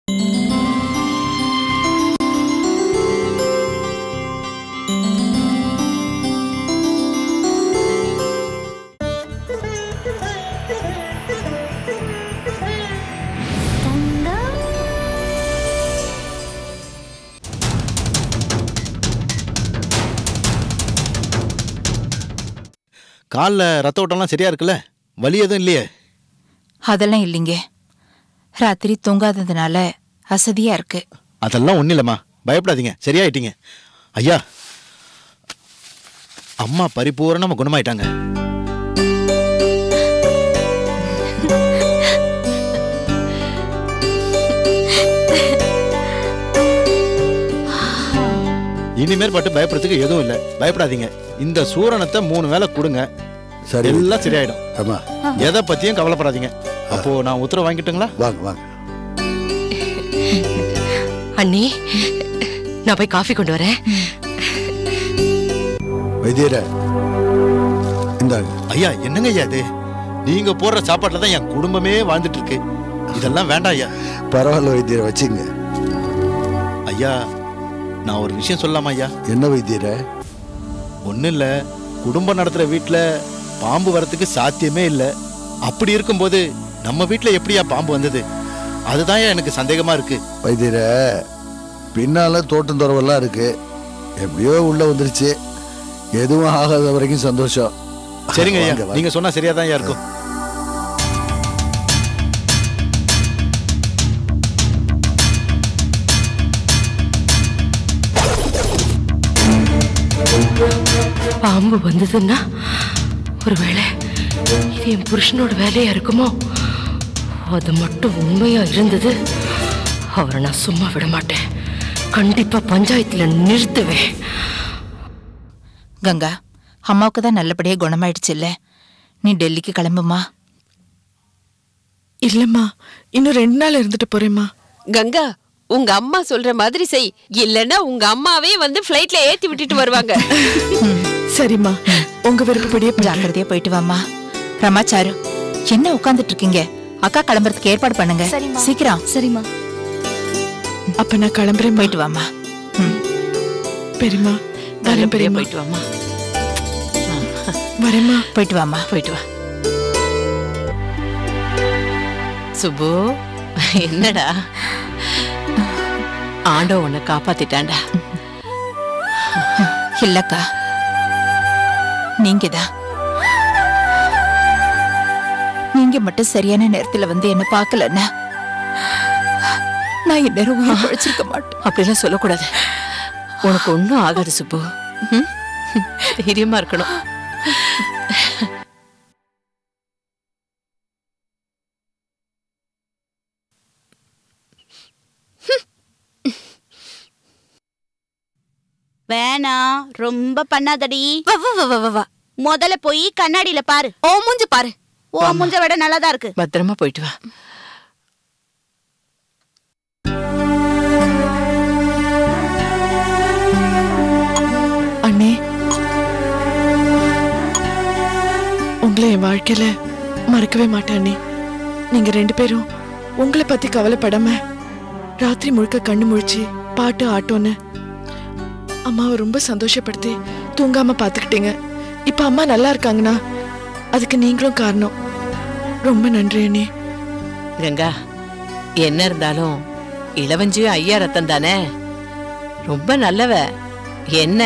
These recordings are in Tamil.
காலில் ரத்த ஓட்டம்லாம் சரியா இருக்குல்ல வலி எதுவும் இல்லையே அதெல்லாம் இல்லைங்க ராத்திரி தூங்காததுனால அசதியா இருக்கு அதெல்லாம் ஒன்றும் இல்லைம்மா பயப்படாதீங்க சரியாயிட்டீங்க ஐயா அம்மா பரிபூரணமா குணமாயிட்டாங்க இனிமேல் பட்டு பயப்படுறதுக்கு எதுவும் இல்லை பயப்படாதீங்க இந்த சூரணத்தை மூணு வேளை கொடுங்க சரி எல்லாம் சரியாயிடும் ஆமா எதை பத்தியும் கவலைப்படாதீங்க அப்போ நான் உத்தரவு வாங்கிட்டுங்களா வாங்க வாங்க அண்ணி நான் போய் காஃபி கொண்டு வரேன் வைத்தியர இந்தாங்க ஐயா என்னங்க ஐயா இது நீங்க போடுற சாப்பாட்டுல தான் என் குடும்பமே வாழ்ந்துட்டு இருக்கு இதெல்லாம் வேண்டாம் ஐயா பரவாயில்ல வைத்தியரை வச்சுங்க ஐயா நான் ஒரு விஷயம் சொல்லலாமா ஐயா என்ன வைத்தியர ஒன்றும் இல்லை குடும்பம் நடத்துகிற வீட்டில் பாம்பு வரத்துக்கு சாத்தியமே இல்லை அப்படி இருக்கும்போது நம்ம வீட்டில் எப்படியா பாம்பு வந்தது அதுதான் எனக்கு சந்தேகமா இருக்கு வைத்தியர பின்னால தோட்டம் துறவெல்லாம் இருக்கு எப்படியோ உள்ள வந்துருச்சு எதுவும் ஆகாத வரைக்கும் சந்தோஷம் சரிங்க ஐயா வாங்க, வாங்க. நீங்க சொன்னா சரியா தான் இருக்கும் பாம்பு வந்ததுன்னா ஒருவேளை இது என் புருஷனோட வேலையா இருக்குமோ அது மட்டும் உண்மையா இருந்தது அவரை நான் சும்மா விட மாட்டேன் கண்டிப்பா பஞ்சாயத்துல நிறுத்துவேன் கங்கா அம்மாவுக்கு தான் நல்லபடியா குணமாயிடுச்சு இல்ல நீ டெல்லிக்கு கிளம்புமா இல்லம்மா இன்னும் ரெண்டு நாள் இருந்துட்டு போறேம்மா கங்கா உங்க அம்மா சொல்ற மாதிரி செய் இல்லன்னா உங்க அம்மாவே வந்து ஃப்ளைட்ல ஏத்தி விட்டுட்டு வருவாங்க சரிம்மா உங்க விருப்பப்படியே பண்றேன். ஜாக்கிரதையா போயிட்டு வாமா ரமாச்சாரு என்ன உட்கார்ந்துட்டு இருக்கீங்க அக்கா கிளம்புறதுக்கு ஏற்பாடு பண்ணுங்க சீக்கிரம் சரிம்மா அப்ப நான் கிளம்புறேன் போயிட்டு வாமா ம் பெரியம்மா வரேன் நல்லபடியா பெரியம்மா போயிட்டு வாமா வரேம்மா போயிட்டு வாமா போயிட்டு வா சுப்பு என்னடா ஆண்டவன் உன்னை காப்பாத்திட்டான்டா இல்லக்கா நீங்கதான் நீங்க மட்டும் சரியான நேரத்துல வந்து என்ன பார்க்கலன்னா நான் இந்நேரம் உயிர் பழிச்சிருக்க மாட்டேன் அப்படிலாம் சொல்லக்கூடாது உனக்கு ஒன்றும் ஆகாது சுப்பு ம்? தைரியமா இருக்கணும் வேணாம் ரொம்ப பண்ணாதடி வா வா வா, வா வா வா முதல்ல போய் கண்ணாடியில பாரு ஓ மூஞ்சி பாரு ஓ முஞ்ச விட நல்லாதான் இருக்கு பத்திரமா போயிட்டு வா அண்ணே உங்களை என் வாழ்க்கையில மறக்கவே மாட்டேன் அண்ணே நீங்க ரெண்டு பேரும் உங்களை பத்தி கவலைப்படாம ராத்திரி முழுக்க கண்ணு முழிச்சு பாட்டு ஆட்டோன்னு அம்மாவை ரொம்ப சந்தோஷப்படுத்தி தூங்காம பாத்துக்கிட்டீங்க இப்ப அம்மா நல்லா இருக்காங்கன்னா அதுக்கு நீங்களும் காரணம் ரொம்ப நன்றி அண்ணே கங்கா என்ன இருந்தாலும் இளவஞ்சியும் ஐயா ரத்தம் தானே ரொம்ப நல்லவ என்ன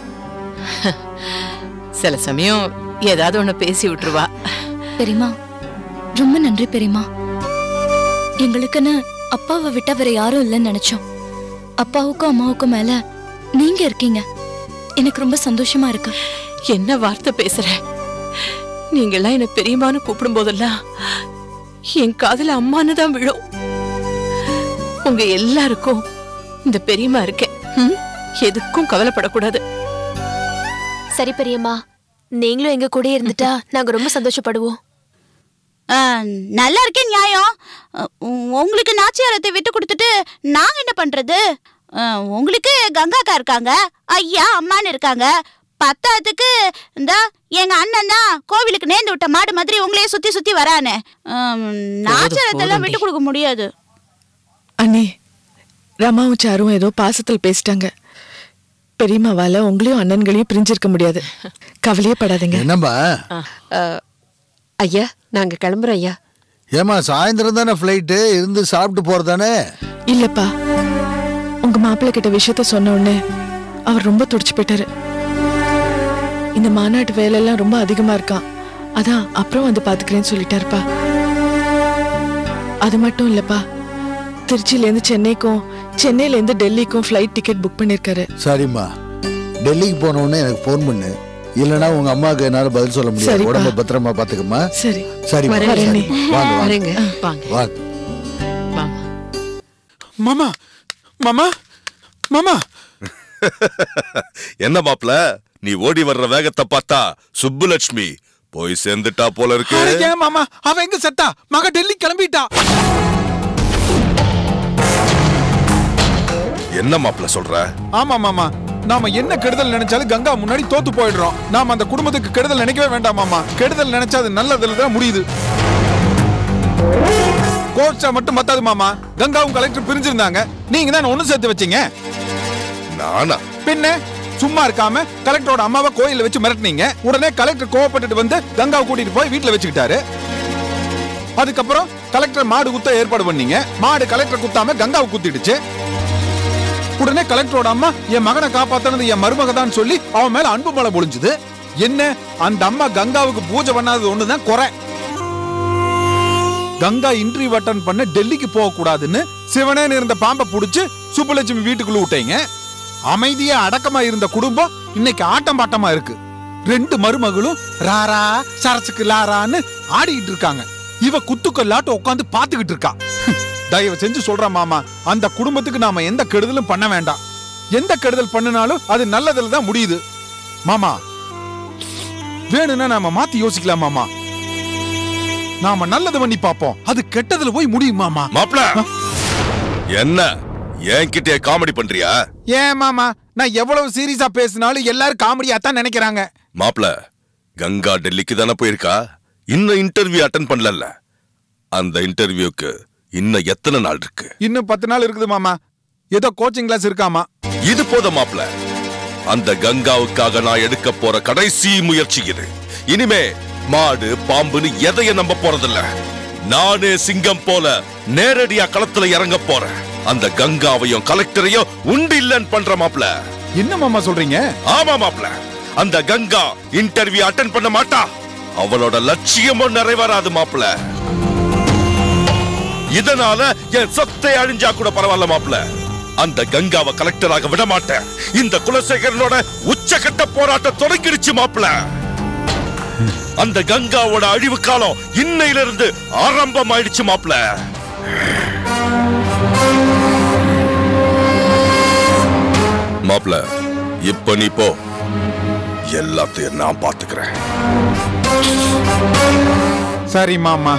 சில சமயம் ஏதாவது ஒண்ணு பேசி விட்டுருவா பெரியமா ரொம்ப நன்றி பெரியமா எங்களுக்குன்னு அப்பாவை விட்டா வேற யாரும் இல்லைன்னு நினைச்சோம் அப்பாவுக்கும் அம்மாவுக்கும் மேல நீங்க இருக்கீங்க எனக்கு ரொம்ப சந்தோஷமா இருக்கு என்ன வார்த்தை பேசுற நீங்கெல்லாம் என்ன பெரியம்மான்னு கூப்பிடும் போதெல்லாம் என் காதுல அம்மான்னு தான் விழும் உங்க எல்லாருக்கும் இந்த பெரியம்மா இருக்கேன் ம்? எதுக்கும் கவலைப்படக்கூடாது சரி பெரியம்மா நீங்களும் எங்க கூட இருந்துட்டா நாங்க ரொம்ப சந்தோஷப்படுவோம் ஆ, நல்லா இருக்கே நியாயம் அ, உ- உங்களுக்கு நாச்சியாரத்தை விட்டு கொடுத்துட்டு நாங்க என்ன பண்றது ஆ, உங்களுக்கு கங்காக்கா இருக்காங்க ஐயா அம்மான்னு இருக்காங்க பத்தாத்துக்கு இந்த எங்க அண்ணன் தான் கோவிலுக்கு நேர்ந்து விட்ட மாடு மாதிரி உங்களையே சுத்தி சுத்தி வரானே ஆம், நாச்சியாரத்தை எல்லாம் போதும்டி. விட்டு கொடுக்க முடியாது அண்ணி ரமாவும் சாரும் ஏதோ பாசத்தில் பேசிட்டாங்க பெரியம்மாவால உங்களையும் அண்ணன்களையும் பிரிஞ்சிருக்க முடியாது கவலையே படாதீங்க என்னம்மா அஹ், ஐயா நாங்க கிளம்புறோம் ஐயா ஏமா சாயந்தரம் தானே ஃப்ளைட்டு இருந்து சாப்பிட்டு போறதானே இல்லப்பா உங்க மாப்பிள்ளை கிட்ட விஷயத்த சொன்ன உடனே அவர் ரொம்ப துடிச்சு போயிட்டாரு இந்த மாநாட்டு வேலையெல்லாம் ரொம்ப அதிகமா இருக்கான் அதான் அப்புறம் வந்து பாத்துக்கிறேன்னு சொல்லிட்டாருப்பா அது மட்டும் இல்லப்பா திருச்சியில இருந்து சென்னைக்கும் சென்னையில இருந்து டெல்லிக்கும் ஃப்ளைட் டிக்கெட் புக் பண்ணிருக்காரு சரிம்மா டெல்லிக்கு போன உடனே எனக்கு ஃபோன் பண்ணு இல்லைன்னா உங்க அம்மாவுக்கு என்னால பதில் சொல்ல முடியாது சரிப்பா. உடம்ப பத்திரமா பாத்துக்கம்மா சரி சரி வரேன் நீ. வாங்க வாங்க வரேங்க வாங்க வாங்க வாங்க மாமா மாமா மாமா என்ன மாப்ள நீ ஓடி வர்ற வேகத்தை பார்த்தா சுப்புலட்சுமி போய் சேர்ந்துட்டா போல இருக்கு அட ஏன் மாமா அவ எங்க செத்தா மக டெல்லி கிளம்பிட்டா என்ன மாப்ள சொல்ற ஆமா மாமா நாம என்ன கெடுதல் நினைச்சாலும் கங்கா முன்னாடி தோத்து போயிடுறோம் நாம அந்த குடும்பத்துக்கு கெடுதல் நினைக்கவே வேண்டாம் மாமா கெடுதல் நினைச்சா அது நல்லதுல தான் முடியுது கோச்சா மட்டும் பத்தாது மாமா கங்காவும் கலெக்டர் பிரிஞ்சிருந்தாங்க நீங்க தான் ஒண்ணு சேர்த்து வச்சீங்க நானா பின்ன சும்மா இருக்காம கலெக்டரோட அம்மாவை கோயில்ல வச்சு மிரட்டினீங்க உடனே கலெக்டர் கோவப்பட்டுட்டு வந்து கங்காவை கூட்டிட்டு போய் வீட்டுல வச்சுக்கிட்டாரு அதுக்கப்புறம் கலெக்டர் மாடு குத்த ஏற்பாடு பண்ணீங்க மாடு கலெக்டர் குத்தாம கங்காவை குத்திடுச்சு உடனே கலெக்டரோட அம்மா என் மகனை காப்பாத்தினது என் மருமக தான் சொல்லி அவன் மேல அன்பு மழை பொழிஞ்சுது என்ன அந்த அம்மா கங்காவுக்கு பூஜை பண்ணாதது ஒண்ணுதான் குறை கங்கா இன்டர்வியூ அட்டன் பண்ண டெல்லிக்கு போக கூடாதுன்னு சிவனேன்னு இருந்த பாம்பை புடிச்சு சுப்புலட்சுமி வீட்டுக்குள்ள விட்டீங்க அமைதியா அடக்கமா இருந்த குடும்பம் இன்னைக்கு ஆட்டம் பாட்டமா இருக்கு ரெண்டு மருமகளும் ராரா சரசுக்கு லாரான்னு ஆடிக்கிட்டு இருக்காங்க இவ குத்துக்கல்லாட்டு உட்காந்து பாத்துக்கிட்டு இருக்கா தயவு செஞ்சு சொல்றேன் மாமா அந்த குடும்பத்துக்கு நாம எந்த கெடுதலும் பண்ண வேண்டாம் எந்த கெடுதல் பண்ணினாலும் அது நல்லதுல தான் முடியுது மாமா வேணும்னா நாம மாத்தி யோசிக்கலாம் மாமா நாம நல்லது பண்ணி பாப்போம் அது கெட்டதுல போய் முடியும் மாமா மாப்ள என்ன என்கிட்டயே காமெடி பண்றியா ஏன் மாமா நான் எவ்வளவு சீரியஸா பேசினாலும் எல்லாரும் காமெடியா தான் நினைக்கிறாங்க மாப்ள கங்கா டெல்லிக்கு தானே போயிருக்கா இன்னும் இன்டர்வியூ அட்டன் பண்ணல அந்த இன்டர்வியூக்கு இன்னும் எத்தனை நாள் இருக்கு இன்னும் பத்து நாள் இருக்குது மாமா ஏதோ கோச்சிங் கிளாஸ் இருக்காமா இது போதும் மாப்ள அந்த கங்காவுக்காக நான் எடுக்க போற கடைசி முயற்சி இது இனிமே மாடு பாம்புன்னு எதையும் நம்ப போறதில்ல நானே சிங்கம் போல நேரடியா களத்துல இறங்க போறேன் அந்த கங்காவையும் கலெக்டரையும் உண்டு இல்லன்னு பண்ற மாப்ள என்ன மாமா சொல்றீங்க ஆமா மாப்ள அந்த கங்கா இன்டர்வியூ அட்டன் பண்ண மாட்டா அவளோட லட்சியமும் நிறைவேறாது மாப்ள இதனால என் சொத்தை அழிஞ்சா கூட பரவாயில்ல மாப்ள அந்த கங்காவை கலெக்டராக விட மாட்டேன் இந்த குலசேகரனோட உச்சகட்ட போராட்டம் தொடங்கிடுச்சு மாப்ள அந்த கங்காவோட அழிவு காலம் இன்னையிலிருந்து ஆரம்பம் ஆயிடுச்சு மாப்ள மாப்ள இப்ப நீ போ எல்லாத்தையும் நான் பாத்துக்கிறேன் சரி மாமா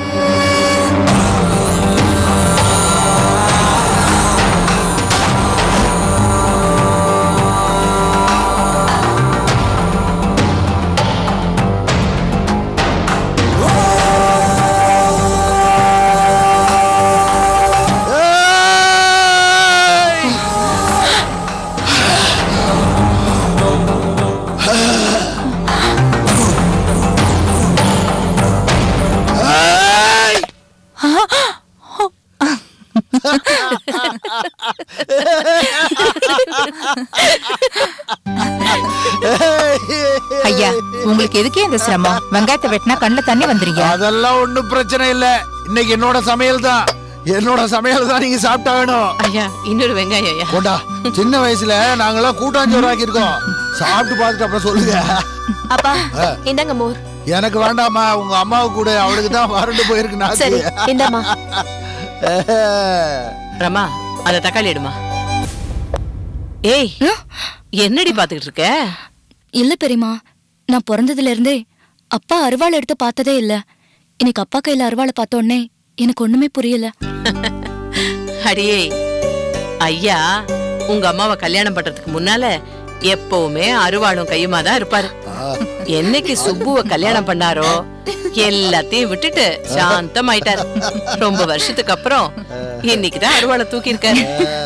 ஐயா உங்களுக்கு எதுக்கே இந்த சிரமம் வெங்காயத்தை வெட்டினா கண்ணுல தண்ணி வந்துருங்க அதெல்லாம் ஒண்ணும் பிரச்சனை இல்ல இன்னைக்கு என்னோட சமையல் தான் என்னோட சமையல் தான் நீங்க சாப்பிட்டா வேணும் ஐயா இன்னொரு வெங்காயம் ஐயா போண்டா சின்ன வயசுல நாங்கெல்லாம் கூட்டாஞ்சோறு ஆக்கியிருக்கோம் சாப்பிட்டு பார்த்துட்டு அப்புறம் சொல்லுங்க அப்பா இந்தாங்க மோர் எனக்கு வேண்டாமா உங்க அம்மாவுக்கு கூட அவளுக்கு தான் வறண்டு போயிருக்கு நாக்கு. சரி இந்தாம்மா ரமா அத தக்காளி எடுமா ஏய் என்னடி பாத்துக்கிட்டு இருக்க இல்ல பெரியமா நான் பிறந்ததுல இருந்தே அப்பா அருவாள் எடுத்து பார்த்ததே இல்ல இன்னைக்கு அப்பா கையில அருவாளை பார்த்த உடனே எனக்கு ஒண்ணுமே புரியல அடியே ஐயா உங்க அம்மாவை கல்யாணம் பண்றதுக்கு முன்னால எப்பவுமே அருவாளும் கையுமா தான் இருப்பாரு என்னைக்கு சுப்புவ கல்யாணம் பண்ணாரோ எல்லாத்தையும் விட்டுட்டு சாந்தம் ஆயிட்டாரு ரொம்ப வருஷத்துக்கு அப்புறம் இன்னைக்கு தான் அருவாளை தூக்கியிருக்காரு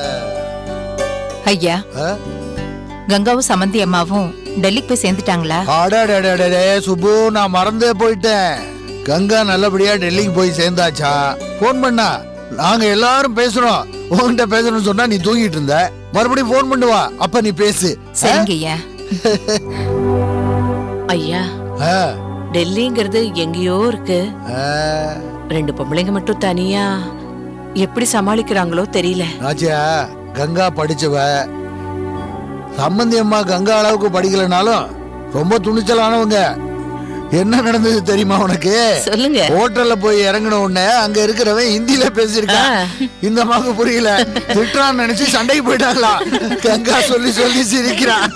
ஐயா கங்காவும் சமந்தி அம்மாவும் டெல்லிக்கு போய் சேர்ந்துட்டாங்களா அடடடடடே சுப்பு நான் மறந்தே போயிட்டேன் கங்கா நல்லபடியா டெல்லிக்கு போய் சேர்ந்தாச்சா ஃபோன் பண்ணா நாங்க எல்லாரும் பேசுறோம் உன்கிட்ட பேசணும்னு சொன்னா நீ தூங்கிட்டு இருந்த மறுபடியும் ஃபோன் பண்ணுவா அப்ப நீ பேசு சரிங்க ஐயா ஐயா ஆ, டெல்லிங்கிறது எங்கேயோ இருக்கு ஆ. ரெண்டு பொம்பளைங்க மட்டும் தனியா எப்படி சமாளிக்கிறாங்களோ தெரியல நாச்சியா கங்கா படிச்சவ சம்பந்தி அம்மா கங்கா அளவுக்கு படிக்கலனாலும் ரொம்ப துணிச்சலானவங்க என்ன நடந்தது தெரியுமா உனக்கு சொல்லுங்க ஹோட்டல்ல போய் இறங்கின உடனே அங்க இருக்கிறவன் ஹிந்தில பேசியிருக்கான் இந்த அம்மாவுக்கு புரியல திட்டுறான்னு நினைச்சு சண்டைக்கு போயிட்டாங்களாம் கங்கா சொல்லி சொல்லி சிரிக்கிறான்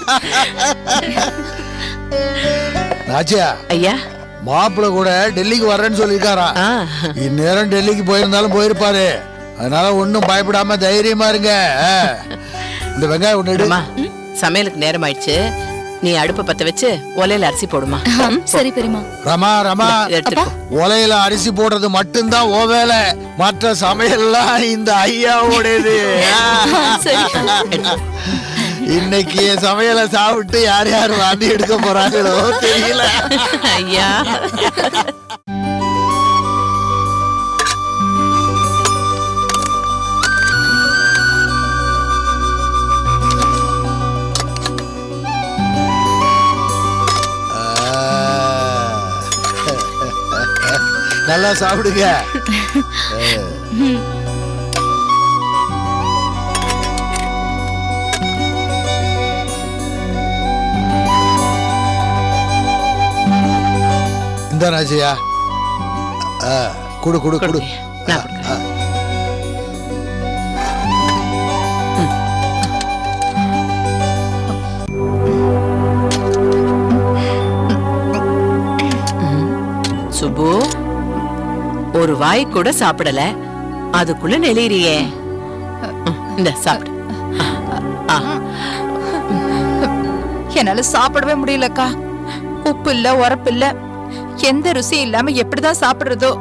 நாச்சியா ஐயா மாப்பிள்ள கூட டெல்லிக்கு வர்றேன்னு சொல்லியிருக்காராம் ஆ, இந்நேரம் டெல்லிக்கு போயிருந்தாலும் போயிருப்பாரு அதனால ஒன்றும் பயப்படாம தைரியமா இருங்க ஆ. இந்த வெங்காயம் ஒன்று எடு. அம்மா சமையலுக்கு நேரம் ஆயிடுச்சு நீ அடுப்ப பத்த வச்சு ஒலையில அரிசி போடுமா சரி பெரியமா ரமா ரமா எடுத்துக்கோ உலையில அரிசி போடுறது மட்டும்தான் ஓ வேலை மற்ற சமையல்லாம் இந்த ஐயாவோடது இன்னைக்கு என் சமையலை சாப்பிட்டு யார் யார் வாந்தி எடுக்க போறாங்களோ தெரியல ஐயா நல்லா சாப்பிடுங்க இந்த ராஜையா குடு குடு குடு கொடுங்க. நான் கொடுக்குறேன். சுப்பு ஒரு வாய் கூட சாப்பிடல அதுக்குள்ள நெளிறியே ம், இந்த சாப்பிடு ஆ, என்னால சாப்பிடவே முடியலக்கா உப்பு இல்ல உரப்பு இல்ல எந்த ருசியும் இல்லாம எப்படிதான் சாப்பிடுறதோ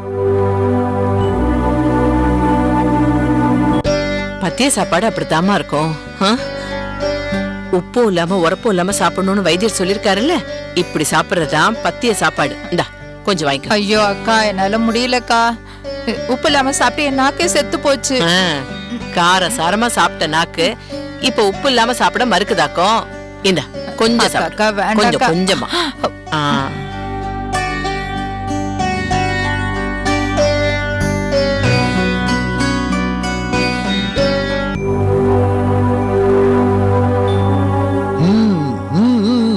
பத்திய சாப்பாடு அப்படித்தாம்மா இருக்கும் ஆ? உப்பும் இல்லாம உரப்பும் இல்லாம சாப்பிடணும்னு வைத்தியர் சொல்லிருக்காருல்ல இப்படி சாப்பிடுறதுதான் பத்திய சாப்பாடு இந்தா கொஞ்சம் வாங்கிக்கோ ஐயோ அக்கா என்னால முடியலக்கா உப்பு இல்லாம சாப்பிட்டு என் நாக்கே செத்து போச்சு ஆ, கார சாரமா சாப்பிட்ட நாக்கு இப்ப உப்பு இல்லாம சாப்பிட மறுக்குதாக்கும் இந்த கொஞ்சம் அக்கா, சாப்பிடு அக்கா, வேண்டாம் கொஞ்சம் அக்கா. கொஞ்சமா ஆ. ம், ம், ம்.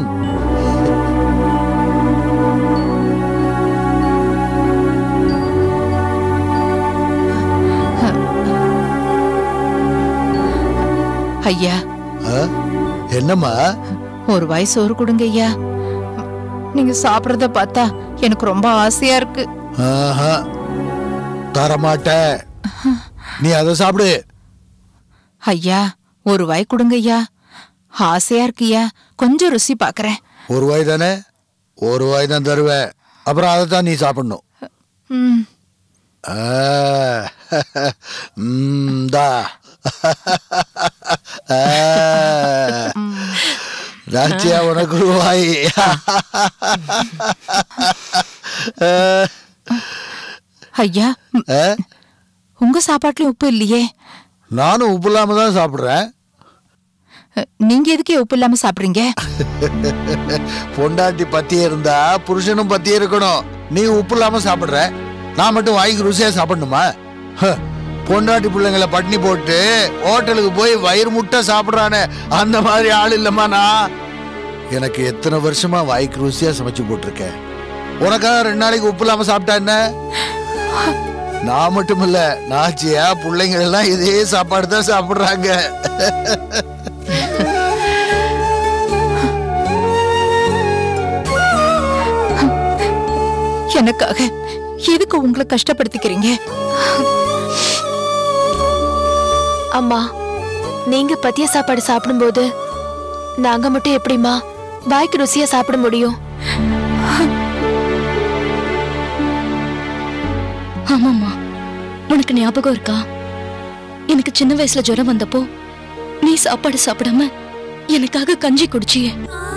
ஐயா ஆ? என்னம்மா ஒரு வாய் சோறு கொடுங்க ஐயா நீங்க சாப்பிடுறத பார்த்தா எனக்கு ரொம்ப ஆசையா இருக்கு ஆஹா. தரமாட்டேன் நீ அதை சாப்பிடு ஐயா ஒரு வாய் கொடுங்க ஐயா ஆசையா இருக்குய்யா கொஞ்சம் ருசி பாக்குறேன் ஒரு வாய் தானே ஒரு வாய் தான் தருவேன் அப்புறம் அதை தான் நீ சாப்பிடணும் ம் ஆ. ம், தா ஆ. ராச்சியா உனக்கு ஒரு வாய் ஐயா ம், ஆ? உங்க சாப்பாட்டுல உப்பு இல்லையே நானும் உப்பு இல்லாம தான் சாப்பிட்றேன் நீங்க எதுக்கு உப்பு இல்லாம சாப்பிடுறீங்க பொண்டாட்டி பத்தியே இருந்தா புருஷனும் பத்தியே இருக்கணும் நீ உப்பு இல்லாம சாப்பிடுற நான் மட்டும் வாய்க்கு ருசியா சாப்பிடணுமா ஹ, பொண்டாட்டி பிள்ளைங்களை பட்னி போட்டு ஹோட்டலுக்கு போய் வயிறு முட்டை சாப்பிடுறானே அந்த மாதிரி ஆள் இல்லம்மா நான் எனக்கு எத்தனை வருஷமா வாய்க்கு ருசியா சமைச்சு போட்டிருக்கேன் உனக்காக ரெண்டு நாளைக்கு உப்பு இல்லாம சாப்பிட்டா என்ன நான் மட்டும் இல்ல நாச்சியா பிள்ளைங்க எல்லாம் இதே சாப்பாடு தான் சாப்பிடுறாங்க எனக்காக எதுக்கு உங்களை கஷ்டப்படுத்திக்கிறீங்க அம்மா நீங்க பத்திய சாப்பாடு சாப்பிடும்போது நாங்க மட்டும் எப்படிம்மா வாய்க்கு ருசியா சாப்பிட முடியும் ஆமாம்மா உனக்கு ஞாபகம் இருக்கா எனக்கு சின்ன வயசுல ஜுரம் வந்தப்போ நீ சாப்பாடு சாப்பிடாம எனக்காக கஞ்சி குடிச்சியே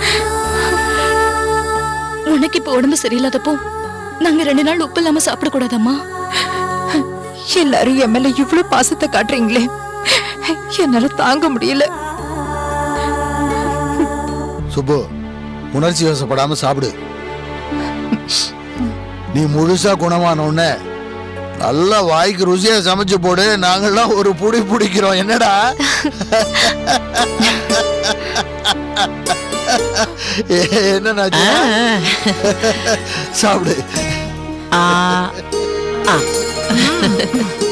உனக்கு இப்ப உடம்பு சரியில்லாதப்போ நாங்க ரெண்டு நாள் உப்பு இல்லாம சாப்பிடக்கூடாதம்மா எல்லாரும் என் மேல இவ்வளவு பாசத்தை காட்டுறீங்களே என்னால தாங்க முடியல சுப்பு உணர்ச்சி வசப்படாம சாப்பிடு நீ முழுசா குணமான உடனே நல்லா வாய்க்கு ருசியா சமைச்சு போடு நாங்கெல்லாம் ஒரு புடி பிடிக்கிறோம் என்னடா என்ன நாச்சு? சாப்பிடு ஆ ஆ